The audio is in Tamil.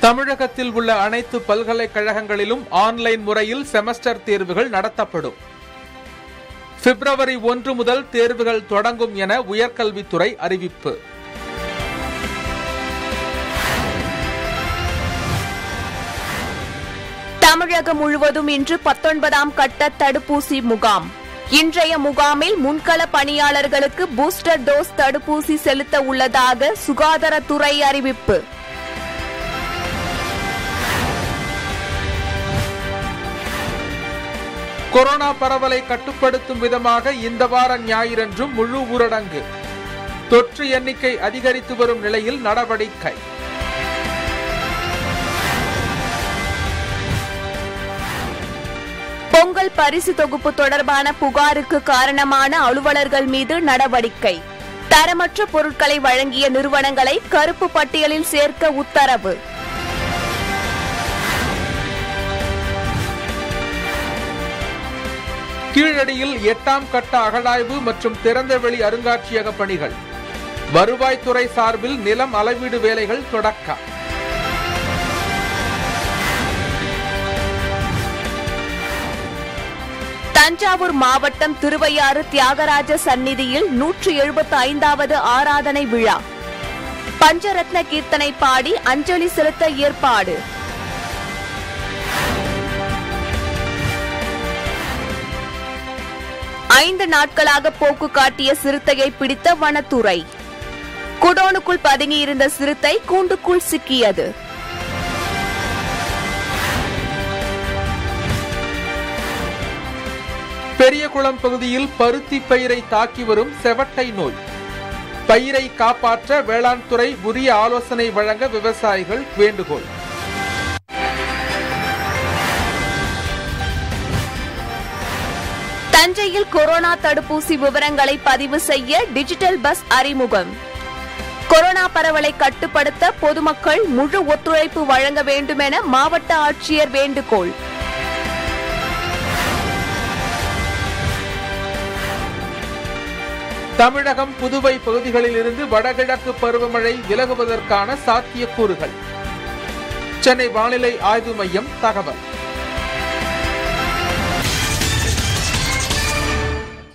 தமிழகத்தில் உள்ள அனைத்து பல்கலைக்கழகங்களிலும் ஆன்லைன் முறையில் செமஸ்டர் தேர்வுகள் நடத்தப்படும் பிப்ரவரி ஒன்று முதல் தேர்வுகள் தொடங்கும் என உயர்கல்வித்துறை அறிவிப்பு தமிழகம் முழுவதும் இன்று பத்தொன்பதாம் கட்ட தடுப்பூசி முகாம் இன்றைய முகாமில் முன்கள பணியாளர்களுக்கு பூஸ்டர் டோஸ் தடுப்பூசி செலுத்த உள்ளதாக சுகாதாரத்துறை அறிவிப்பு கொரோனா பரவலை கட்டுப்படுத்தும் விதமாக இந்த வார ஞாயிறன்றும் முழு ஊரடங்கு தொற்று எண்ணிக்கை அதிகரித்து வரும் நிலையில் நடவடிக்கை பொங்கல் பரிசு தொகுப்பு தொடர்பான புகாருக்கு காரணமான அலுவலர்கள் மீது நடவடிக்கை தரமற்ற பொருட்களை வழங்கிய நிறுவனங்களை கருப்பு பட்டியலில் சேர்க்க உத்தரவு கீழடியில் எட்டாம் கட்ட அகழாய்வு மற்றும் திறந்தவெளி அருங்காட்சியக பணிகள் வருவாய்த்துறை சார்பில் நிலம் அளவீடு வேலைகள் தொடக்கம் தஞ்சாவூர் மாவட்டம் திருவையாறு தியாகராஜ சந்நிதியில் நூற்று எழுபத்தி ஐந்தாவது ஆராதனை விழா பஞ்சரத்ன கீர்த்தனை பாடி அஞ்சலி செலுத்த ஏற்பாடு ஐந்து நாட்களாக போக்கு காட்டிய சிறுத்தையை பிடித்த வனத்துறை குடோனுக்குள் பதுங்கியிருந்த சிறுத்தை கூண்டுக்குள் சிக்கியது பெரியகுளம் பகுதியில் பருத்தி பயிரை தாக்கி வரும் செவட்டை நோய் பயிரை காப்பாற்ற வேளாண் துறை உரிய ஆலோசனை வழங்க விவசாயிகள் வேண்டுகோள் தஞ்சையில் கொரோனா தடுப்பூசி விவரங்களை பதிவு செய்ய டிஜிட்டல் பஸ் அறிமுகம் கொரோனா பரவலை கட்டுப்படுத்த பொதுமக்கள் முழு ஒத்துழைப்பு வழங்க வேண்டும் என மாவட்ட ஆட்சியர் வேண்டுகோள் தமிழகம் புதுவை பகுதிகளில் இருந்து வடகிழக்கு பருவமழை விலகுவதற்கான சாத்தியக்கூறுகள் சென்னை வானிலை ஆய்வு மையம் தகவல்